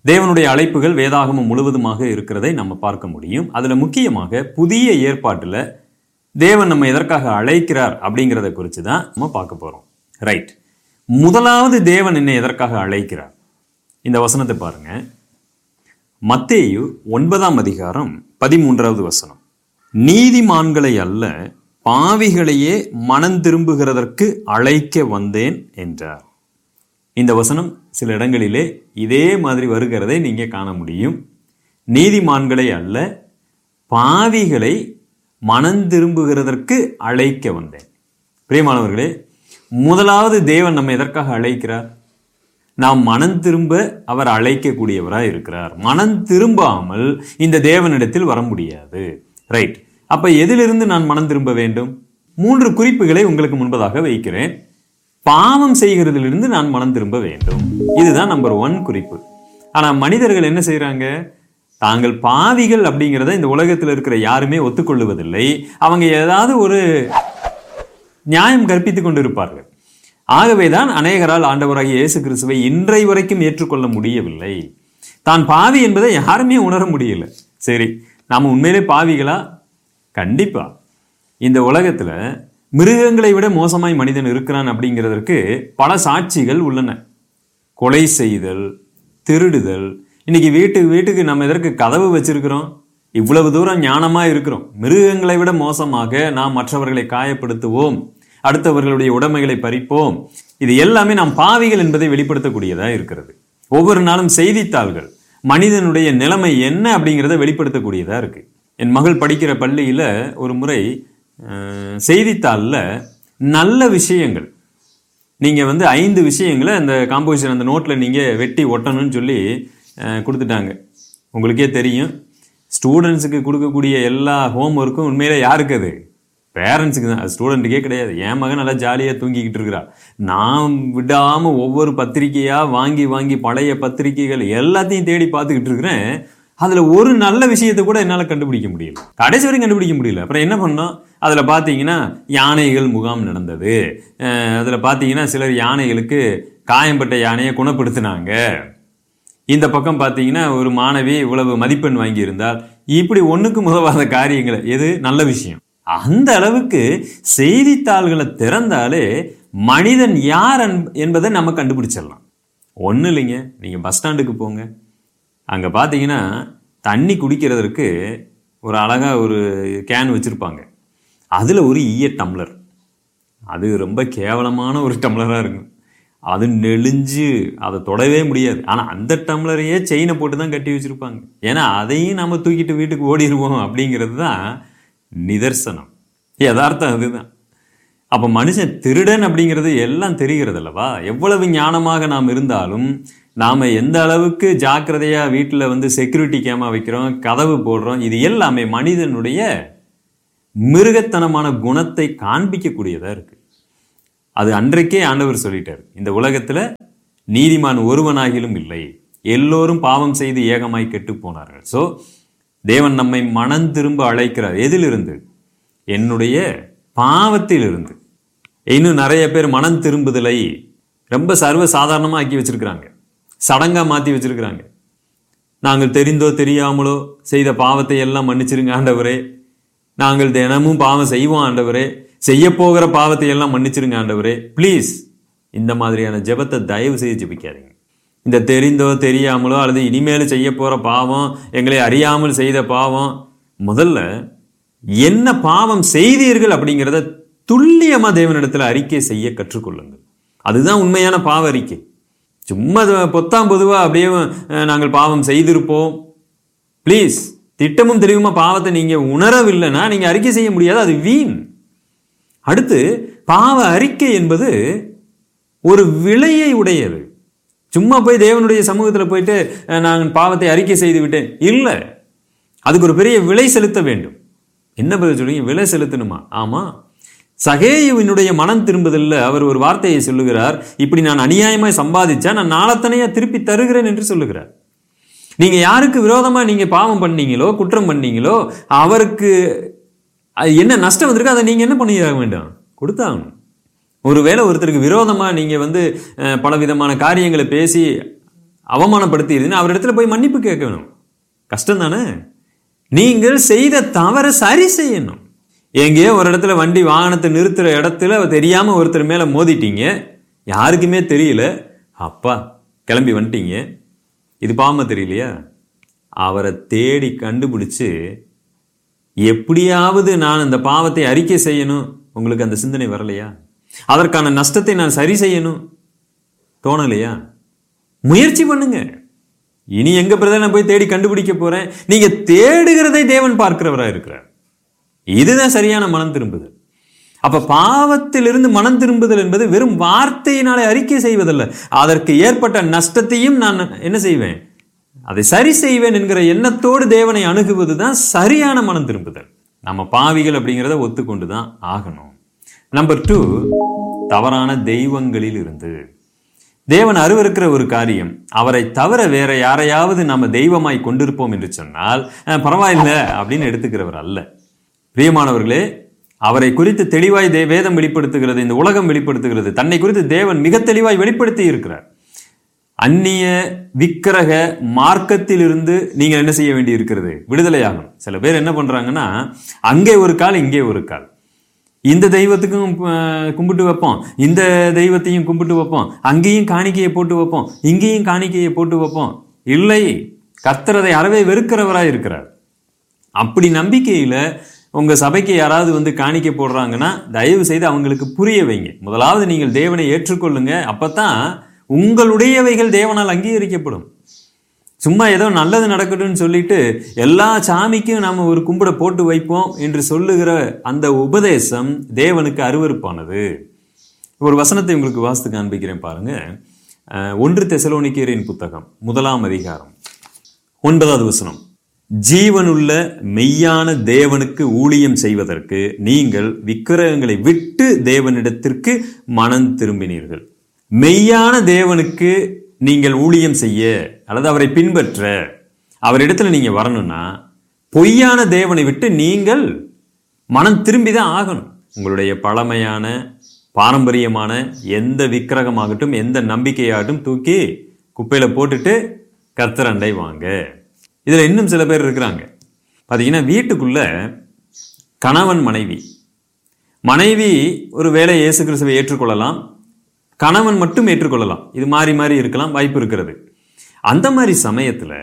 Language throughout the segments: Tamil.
தேவனுடைய அழைப்புகள் வேதாகமம் முழுவதுமாக இருக்கிறதை நம்ம பார்க்க முடியும் அதுல முக்கியமாக புதிய ஏற்பாட்டுல தேவன் நம்ம எதற்காக அழைக்கிறார் அப்படிங்கிறத குறித்து தான் நம்ம பார்க்க போறோம் ரைட் முதலாவது தேவன் என்னை எதற்காக அழைக்கிறார் இந்த வசனத்தை பாருங்க மத்தேயு ஒன்பதாம் அதிகாரம் பதிமூன்றாவது வசனம் நீதிமான்களை அல்ல பாவிகளையே மனம் திரும்புகிறதற்கு அழைக்க வந்தேன் என்றார் இந்த வசனம் சில இடங்களிலே இதே மாதிரி வருகிறதை நீங்க காண முடியும் நீதிமான்களை அல்ல பாவிகளை மனம் திரும்புகிறதற்கு அழைக்க வந்தேன் பிரியமானவர்களே முதலாவது தேவன் நம்ம எதற்காக அழைக்கிறார் நாம் மனம் திரும்ப அவர் அழைக்கக்கூடியவராய் இருக்கிறார் மனம் திரும்பாமல் இந்த தேவனிடத்தில் வர முடியாது ரைட் அப்ப எதிலிருந்து நான் மனம் திரும்ப வேண்டும் மூன்று குறிப்புகளை உங்களுக்கு முன்பதாக வைக்கிறேன் பாவம் செய்கிறதிலிருந்து நான் மனம் திரும்ப வேண்டும் இதுதான் நம்பர் ஒன் குறிப்பு ஆனா மனிதர்கள் என்ன செய்றாங்க தாங்கள் பாவிகள் அப்படிங்கிறத இந்த உலகத்தில் இருக்கிற யாருமே ஒத்துக்கொள்ளுவதில்லை அவங்க ஏதாவது ஒரு நியாயம் கற்பித்துக் கொண்டிருப்பார்கள் ஆகவேதான் அநேகரால் ஆண்டவராகிய இயேசு கிறிஸ்துவை இன்றை வரைக்கும் ஏற்றுக்கொள்ள முடியவில்லை தான் பாவி என்பதை யாருமே உணர முடியல சரி நாம உண்மையிலே பாவிகளா கண்டிப்பா இந்த உலகத்துல மிருகங்களை விட மோசமாய் மனிதன் இருக்கிறான் அப்படிங்கிறதற்கு பல சாட்சிகள் உள்ளன கொலை செய்தல் திருடுதல் இன்னைக்கு வீட்டுக்கு வீட்டுக்கு நம்ம எதற்கு கதவு வச்சிருக்கிறோம் இவ்வளவு தூரம் ஞானமா இருக்கிறோம் மிருகங்களை விட மோசமாக நாம் மற்றவர்களை காயப்படுத்துவோம் அடுத்தவர்களுடைய உடைமைகளை பறிப்போம் இது எல்லாமே நாம் பாவிகள் என்பதை வெளிப்படுத்தக்கூடியதா இருக்கிறது ஒவ்வொரு நாளும் செய்தித்தாள்கள் மனிதனுடைய நிலைமை என்ன அப்படிங்கிறத வெளிப்படுத்தக்கூடியதா இருக்கு என் மகள் படிக்கிற பள்ளியில ஒரு முறை அஹ், செய்தித்தாள்ல நல்ல விஷயங்கள் நீங்க வந்து ஐந்து விஷயங்களை அந்த காம்போசிஷன் அந்த நோட்ல நீங்க வெட்டி ஒட்டணும்னு சொல்லி அஹ், கொடுத்துட்டாங்க உங்களுக்கே தெரியும் ஸ்டூடெண்ட்ஸுக்கு கொடுக்கக்கூடிய எல்லா ஹோம் ஒர்க்கும் உண்மையிலே யாருக்கு அது பேரண்ட்ஸுக்கு தான் அது ஸ்டூடெண்ட்டுக்கே கிடையாது என் மகன் நல்லா ஜாலியாக தூங்கிக்கிட்டு இருக்கிறா நான் விடாம ஒவ்வொரு பத்திரிக்கையா வாங்கி வாங்கி பழைய பத்திரிக்கைகள் எல்லாத்தையும் தேடி பார்த்துக்கிட்டு இருக்கிறேன் அதுல ஒரு நல்ல விஷயத்தை கூட என்னால கண்டுபிடிக்க முடியல கடைசி வரைக்கும் கண்டுபிடிக்க முடியல அப்புறம் என்ன பண்ணோம் அதுல பாத்தீங்கன்னா யானைகள் முகாம் நடந்தது அஹ் அதுல பாத்தீங்கன்னா சிலர் யானைகளுக்கு காயம்பட்ட யானையை குணப்படுத்தினாங்க இந்த பக்கம் பார்த்தீங்கன்னா ஒரு மாணவி இவ்வளவு மதிப்பெண் வாங்கியிருந்தால் இப்படி ஒண்ணுக்கு முதவாத காரியங்களை எது நல்ல விஷயம் அந்த அளவுக்கு செய்தித்தாள்களை திறந்தாலே மனிதன் யார் என்ப- என்பதை நம்ம கண்டுபிடிச்சிடலாம் ஒன்றும் இல்லைங்க நீங்க பஸ் ஸ்டாண்டுக்கு போங்க அங்க பார்த்தீங்கன்னா தண்ணி குடிக்கிறதற்கு ஒரு அழகா ஒரு கேன் வச்சிருப்பாங்க அதுல ஒரு ஈய டம்ளர் அது ரொம்ப கேவலமான ஒரு டம்ளராக இருக்கும் அது நெளிஞ்சு அதை தொடவே முடியாது ஆனால் அந்த டம்ளரையே செயினை போட்டு தான் கட்டி வச்சிருப்பாங்க ஏன்னா அதையும் நம்ம தூக்கிட்டு வீட்டுக்கு ஓடிடுவோம் அப்படிங்கிறது தான் நிதர்சனம் யதார்த்தம் அதுதான் அப்போ மனுஷன் திருடன் அப்படிங்கிறது எல்லாம் தெரிகிறது அல்லவா எவ்வளவு ஞானமாக நாம் இருந்தாலும் நாம் எந்த அளவுக்கு ஜாக்கிரதையாக வீட்டில் வந்து செக்யூரிட்டி கேமா வைக்கிறோம் கதவு போடுறோம் இது எல்லாமே மனிதனுடைய மிருகத்தனமான குணத்தை காண்பிக்கக்கூடியதா இருக்கு அது அன்றைக்கே ஆண்டவர் சொல்லிட்டார் இந்த உலகத்துல நீதிமான் ஒருவனாகிலும் இல்லை எல்லோரும் பாவம் செய்து ஏகமாய் கெட்டு போனார்கள் சோ தேவன் நம்மை மனம் திரும்ப அழைக்கிறார் எதிலிருந்து என்னுடைய பாவத்திலிருந்து இன்னும் நிறைய பேர் மனம் திரும்புதலை ரொம்ப சர்வ சாதாரணமா ஆக்கி வச்சிருக்கிறாங்க சடங்கா மாத்தி வச்சிருக்கிறாங்க நாங்கள் தெரிந்தோ தெரியாமலோ செய்த பாவத்தை எல்லாம் மன்னிச்சிருங்க ஆண்டவரே நாங்கள் தினமும் பாவம் செய்வோம் ஆண்டவரே செய்ய போகிற பாவத்தை எல்லாம் மன்னிச்சிருங்க ஆண்டவரே ப்ளீஸ் இந்த மாதிரியான ஜெபத்தை தயவு செய்து ஜெபிக்காதீங்க இந்த தெரிந்தோ தெரியாமலோ அல்லது இனிமேல் செய்ய போற பாவம் எங்களை அறியாமல் செய்த பாவம் முதல்ல என்ன பாவம் செய்தீர்கள் அப்படிங்கிறத துல்லியமா தேவனிடத்துல அறிக்கை செய்ய கற்றுக்கொள்ளுங்கள் அதுதான் உண்மையான பாவ அறிக்கை சும்மா அது பொத்தாம் பொதுவா அப்படியே அஹ், நாங்கள் பாவம் செய்திருப்போம் ப்ளீஸ் திட்டமும் தெரியுமா பாவத்தை நீங்க உணரவில்லைன்னா நீங்க அறிக்கை செய்ய முடியாது அது வீண் அடுத்து பாவ அறிக்கை என்பது ஒரு விலையை உடையது சும்மா போய் தேவனுடைய சமூகத்துல போயிட்டு அஹ், நான் பாவத்தை அறிக்கை செய்து விட்டேன் இல்லை அதுக்கு ஒரு பெரிய விலை செலுத்த வேண்டும் என்ன பதில் சொல்றீங்க விலை செலுத்தணுமா ஆமா சகேயுவினுடைய மனம் திரும்புதல்ல அவர் ஒரு வார்த்தையை சொல்லுகிறார் இப்படி நான் அநியாயமாய் சம்பாதிச்சா நான் நாளத்தனையா திருப்பி தருகிறேன் என்று சொல்லுகிறார் நீங்க யாருக்கு விரோதமா நீங்க பாவம் பண்ணீங்களோ குற்றம் பண்ணீங்களோ அவருக்கு அது என்ன நஷ்டம் வந்திருக்கு அதை நீங்க என்ன பண்ணியாக வேண்டும் கொடுத்தாகணும் ஒருவேளை ஒருத்தருக்கு விரோதமா நீங்க வந்து அஹ், பலவிதமான காரியங்களை பேசி அவமானப்படுத்தி இருக்குன்னு அவரிடத்துல போய் மன்னிப்பு கேட்கணும் கஷ்டம் தானே நீங்கள் செய்த தவறை சரி செய்யணும் எங்கேயோ ஒரு இடத்துல வண்டி வாகனத்தை நிறுத்துற இடத்துல தெரியாம ஒருத்தர் மேல மோதிட்டீங்க யாருக்குமே தெரியல அப்பா கிளம்பி வந்துட்டீங்க இது பாவமா தெரியலையா அவரை தேடி கண்டுபிடிச்சு எப்படியாவது நான் அந்த பாவத்தை அறிக்கை செய்யணும் உங்களுக்கு அந்த சிந்தனை வரலையா அதற்கான நஷ்டத்தை நான் சரி செய்யணும் தோணலையா முயற்சி பண்ணுங்க இனி எங்க பிரதர் நான் போய் தேடி கண்டுபிடிக்க போறேன் நீங்க தேடுகிறதை தேவன் பார்க்கிறவரா இருக்கிறார் இதுதான் சரியான மனம் திரும்புதல் அப்ப பாவத்திலிருந்து மனம் திரும்புதல் என்பது வெறும் வார்த்தையினாலே அறிக்கை செய்வதல்ல அதற்கு ஏற்பட்ட நஷ்டத்தையும் நான் என்ன செய்வேன் அதை சரி செய்வேன் என்கிற எண்ணத்தோடு தேவனை அணுகுவது தான் சரியான மனம் திரும்புதல் நம்ம பாவிகள் அப்படிங்கிறத ஒத்துக்கொண்டு தான் ஆகணும் நம்பர் டூ தவறான தெய்வங்களில் இருந்து தேவன் அருவருக்கிற ஒரு காரியம் அவரை தவிர வேற யாரையாவது நம்ம தெய்வமாய் கொண்டிருப்போம் என்று சொன்னால் அஹ், பரவாயில்ல அப்படின்னு எடுத்துக்கிறவர் அல்ல பிரியமானவர்களே அவரை குறித்து தெளிவாய் தே வேதம் வெளிப்படுத்துகிறது இந்த உலகம் வெளிப்படுத்துகிறது தன்னை குறித்து தேவன் மிக தெளிவாய் வெளிப்படுத்தி இருக்கிறார் அந்நிய விக்கிரக மார்க்கத்திலிருந்து நீங்க என்ன செய்ய வேண்டி இருக்கிறது விடுதலையாகும் சில பேர் என்ன பண்றாங்கன்னா அங்கே ஒரு கால் இங்கே ஒரு கால் இந்த தெய்வத்துக்கும் அஹ், கும்பிட்டு வைப்போம் இந்த தெய்வத்தையும் கும்பிட்டு வைப்போம் அங்கேயும் காணிக்கையை போட்டு வைப்போம் இங்கேயும் காணிக்கையை போட்டு வைப்போம் இல்லை கர்த்தரதை அறவே வெறுக்கிறவராய் இருக்கிறார் அப்படி நம்பிக்கையில உங்க சபைக்கு யாராவது வந்து காணிக்க போடுறாங்கன்னா தயவு செய்து அவங்களுக்கு புரிய வைங்க முதலாவது நீங்கள் தேவனை ஏற்றுக்கொள்ளுங்க அப்பதான் உங்களுடையவைகள் தேவனால் அங்கீகரிக்கப்படும் சும்மா ஏதோ நல்லது நடக்கட்டும்னு சொல்லிட்டு எல்லா சாமிக்கும் நாம ஒரு கும்பிட போட்டு வைப்போம் என்று சொல்லுகிற அந்த உபதேசம் தேவனுக்கு அருவருப்பானது ஒரு வசனத்தை உங்களுக்கு வாசித்து காண்பிக்கிறேன் பாருங்க அஹ், ஒன்று தெசலோனிக்கேரின் புத்தகம் முதலாம் அதிகாரம் ஒன்பதாவது வசனம் ஜீவனுள்ள மெய்யான தேவனுக்கு ஊழியம் செய்வதற்கு நீங்கள் விக்கிரகங்களை விட்டு தேவனிடத்திற்கு மனம் திரும்பினீர்கள் மெய்யான தேவனுக்கு நீங்கள் ஊழியம் செய்ய அல்லது அவரை பின்பற்ற அவரிடத்துல நீங்க வரணும்னா பொய்யான தேவனை விட்டு நீங்கள் மனம் திரும்பி தான் ஆகணும் உங்களுடைய பழமையான பாரம்பரியமான எந்த விக்கிரகமாகட்டும் எந்த நம்பிக்கையாகட்டும் தூக்கி குப்பையில போட்டுட்டு கர்த்தரண்டை வாங்க இதுல இன்னும் சில பேர் இருக்கிறாங்க பாத்தீங்கன்னா வீட்டுக்குள்ள கணவன் மனைவி மனைவி ஒரு வேளை இயேசு கிறிஸ்துவை ஏற்றுக்கொள்ளலாம் கணவன் மட்டும் ஏற்றுக்கொள்ளலாம் இது மாறி மாறி இருக்கலாம் வாய்ப்பு இருக்கிறது அந்த மாதிரி சமயத்துல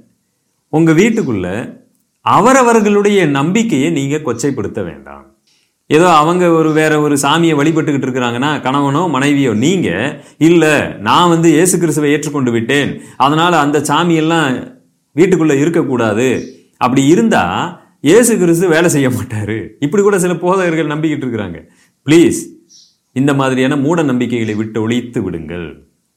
உங்க வீட்டுக்குள்ள அவரவர்களுடைய நம்பிக்கையை நீங்க கொச்சைப்படுத்த வேண்டாம் ஏதோ அவங்க ஒரு வேற ஒரு சாமியை வழிபட்டுக்கிட்டு இருக்கிறாங்கன்னா கணவனோ மனைவியோ நீங்க இல்ல நான் வந்து இயேசு கிறிஸ்துவை ஏற்றுக்கொண்டு விட்டேன் அதனால அந்த சாமியெல்லாம் வீட்டுக்குள்ள இருக்கக்கூடாது அப்படி இருந்தா இயேசு கிறிஸ்து வேலை செய்ய மாட்டாரு இப்படி கூட சில போதகர்கள் நம்பிக்கிட்டு இருக்கிறாங்க ப்ளீஸ் இந்த மாதிரியான மூட நம்பிக்கைகளை விட்டு ஒழித்து விடுங்கள்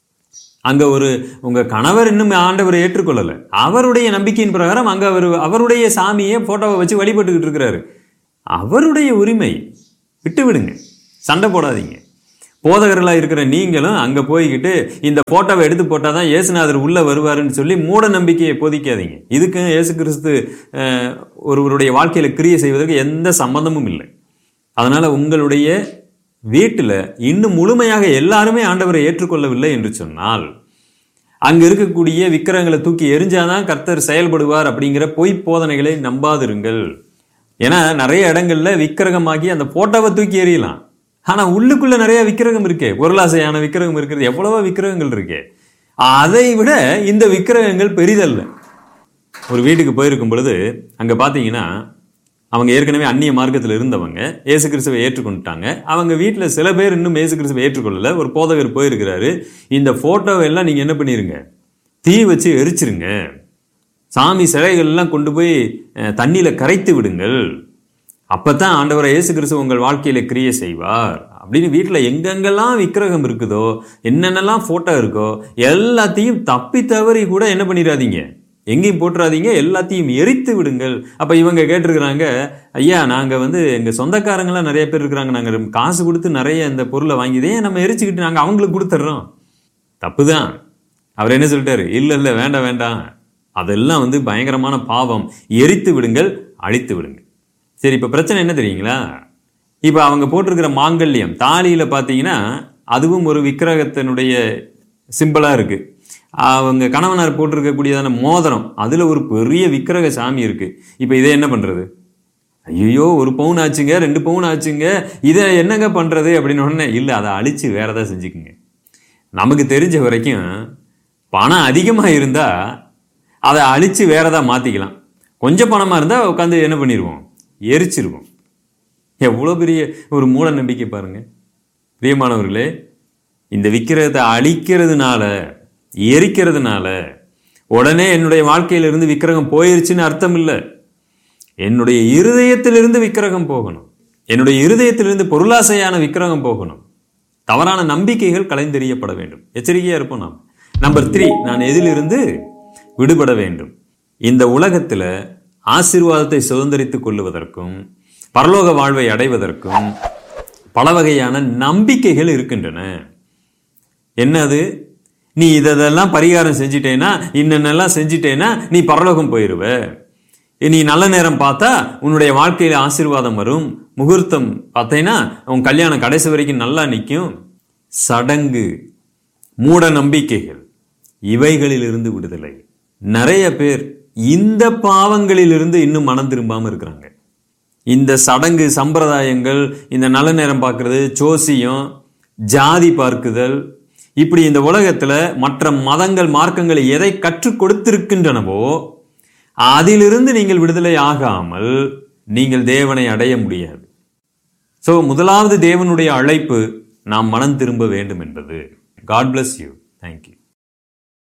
அங்க ஒரு உங்க கணவர் இன்னும் ஆண்டவரை ஏற்றுக்கொள்ளல அவருடைய நம்பிக்கையின் பிரகாரம் அங்க அவர் அவருடைய சாமியை போட்டோவை வச்சு வழிபட்டுக்கிட்டு இருக்கிறாரு அவருடைய உரிமை விட்டு விடுங்க சண்டை போடாதீங்க போதகர்களா இருக்கிற நீங்களும் அங்க போய்கிட்டு இந்த போட்டோவை எடுத்து போட்டாதான் இயேசுநாதர் உள்ள வருவாருன்னு சொல்லி மூட நம்பிக்கையை போதிக்காதீங்க இதுக்கு இயேசு கிறிஸ்து அஹ், ஒருவருடைய வாழ்க்கையில கிரியை செய்வதற்கு எந்த சம்பந்தமும் இல்லை அதனால உங்களுடைய வீட்டுல இன்னும் முழுமையாக எல்லாருமே ஆண்டவரை ஏற்றுக்கொள்ளவில்லை என்று சொன்னால் அங்க இருக்கக்கூடிய விக்கிரகங்களை தூக்கி எரிஞ்சாதான் கர்த்தர் செயல்படுவார் அப்படிங்கிற பொய் போதனைகளை நம்பாதிருங்கள் ஏன்னா நிறைய இடங்கள்ல விக்கிரகமாகி அந்த போட்டோவை தூக்கி எறியலாம் ஆனா உள்ளுக்குள்ள நிறைய விக்கிரகம் இருக்கே பொருளாசையான விக்கிரகம் இருக்கிறது எவ்வளவோ விக்கிரகங்கள் இருக்கே அதை விட இந்த விக்கிரகங்கள் பெரிதல்ல ஒரு வீட்டுக்கு போயிருக்கும் பொழுது அங்க பாத்தீங்கன்னா அவங்க ஏற்கனவே அந்நிய மார்க்கத்தில் இருந்தவங்க இயேசு கிறிஸ்துவை ஏற்றுக்கொண்டுட்டாங்க அவங்க வீட்டில் சில பேர் இன்னும் இயேசு கிறிஸ்துவை ஏற்றுக்கொள்ளல ஒரு போதகர் போயிருக்கிறாரு இந்த போட்டோவை எல்லாம் நீங்க என்ன பண்ணிருங்க தீ வச்சு எரிச்சிருங்க சாமி சிலைகள் எல்லாம் கொண்டு போய் அஹ், தண்ணியில கரைத்து விடுங்கள் அப்பதான் ஆண்டவரை இயேசு கிறிஸ்து உங்கள் வாழ்க்கையில கிரியை செய்வார் அப்படின்னு வீட்டில் எங்கெங்கெல்லாம் விக்கிரகம் இருக்குதோ என்னென்னலாம் போட்டோ இருக்கோ எல்லாத்தையும் தப்பி தவறி கூட என்ன பண்ணிடாதீங்க எங்கேயும் போட்டுறாதீங்க எல்லாத்தையும் எரித்து விடுங்கள் அப்ப இவங்க கேட்டிருக்கிறாங்க ஐயா நாங்க வந்து எங்க சொந்தக்காரங்களாம் நிறைய பேர் இருக்கிறாங்க நாங்க காசு கொடுத்து நிறைய இந்த பொருளை வாங்கிதே நம்ம எரிச்சுக்கிட்டு நாங்க அவங்களுக்கு கொடுத்துட்றோம் தப்புதான் அவர் என்ன சொல்லிட்டாரு இல்ல இல்ல வேண்டாம் வேண்டாம் அதெல்லாம் வந்து பயங்கரமான பாவம் எரித்து விடுங்கள் அழித்து விடுங்கள் சரி இப்ப பிரச்சனை என்ன தெரியுங்களா இப்ப அவங்க போட்டிருக்கிற மாங்கல்யம் தாலியில பாத்தீங்கன்னா அதுவும் ஒரு விக்கிரகத்தினுடைய சிம்பிளா இருக்கு அவங்க கணவனார் போட்டிருக்கக்கூடியதான மோதிரம் அதுல ஒரு பெரிய விக்கிரக சாமி இருக்கு இப்போ இதை என்ன பண்றது ஐயோ ஒரு பவுன் ஆச்சுங்க ரெண்டு பவுன் ஆச்சுங்க இதை என்னங்க பண்றது அப்படின்னு உடனே இல்லை அதை அழிச்சு வேற ஏதாவது செஞ்சுக்குங்க நமக்கு தெரிஞ்ச வரைக்கும் பணம் அதிகமாக இருந்தா அதை அழிச்சு வேற ஏதாவது மாத்திக்கலாம் கொஞ்சம் பணமா இருந்தா உட்காந்து என்ன பண்ணிடுவோம் எரிச்சிருவோம் எவ்வளோ பெரிய ஒரு மூட நம்பிக்கை பாருங்க பிரியமானவர்களே இந்த விக்கிரகத்தை அழிக்கிறதுனால எரிக்கிறதுனால உடனே என்னுடைய வாழ்க்கையிலிருந்து விக்கிரகம் போயிருச்சுன்னு அர்த்தம் இல்லை என்னுடைய இருதயத்திலிருந்து விக்கிரகம் போகணும் என்னுடைய இருதயத்திலிருந்து பொருளாசையான விக்கிரகம் போகணும் தவறான நம்பிக்கைகள் கலைந்தெறியப்பட வேண்டும் எச்சரிக்கையா இருப்போம் நாம் நம்பர் த்ரீ நான் எதிலிருந்து விடுபட வேண்டும் இந்த உலகத்துல ஆசீர்வாதத்தை சுதந்திரித்துக் கொள்ளுவதற்கும் பரலோக வாழ்வை அடைவதற்கும் பல வகையான நம்பிக்கைகள் இருக்கின்றன என்னது நீ இதெல்லாம் பரிகாரம் செஞ்சிட்டேன்னா இன்னென்னலாம் செஞ்சிட்டேன்னா நீ பரலோகம் போயிருவ நீ நல்ல நேரம் பார்த்தா உன்னுடைய வாழ்க்கையில ஆசீர்வாதம் வரும் முகூர்த்தம் பார்த்தேன்னா உன் கல்யாணம் கடைசி வரைக்கும் நல்லா நிற்கும் சடங்கு மூட நம்பிக்கைகள் இவைகளிலிருந்து விடுதலை நிறைய பேர் இந்த பாவங்களிலிருந்து இன்னும் மனம் திரும்பாம இருக்கிறாங்க இந்த சடங்கு சம்பிரதாயங்கள் இந்த நல்ல நேரம் பார்க்கறது ஜோசியம் ஜாதி பார்க்குதல் இப்படி இந்த உலகத்துல மற்ற மதங்கள் மார்க்கங்கள் எதை கற்றுக் கொடுத்திருக்கின்றனவோ அதிலிருந்து நீங்கள் விடுதலை ஆகாமல் நீங்கள் தேவனை அடைய முடியாது சோ முதலாவது தேவனுடைய அழைப்பு நாம் மனம் திரும்ப வேண்டும் என்பது காட் bless யூ தேங்க்யூ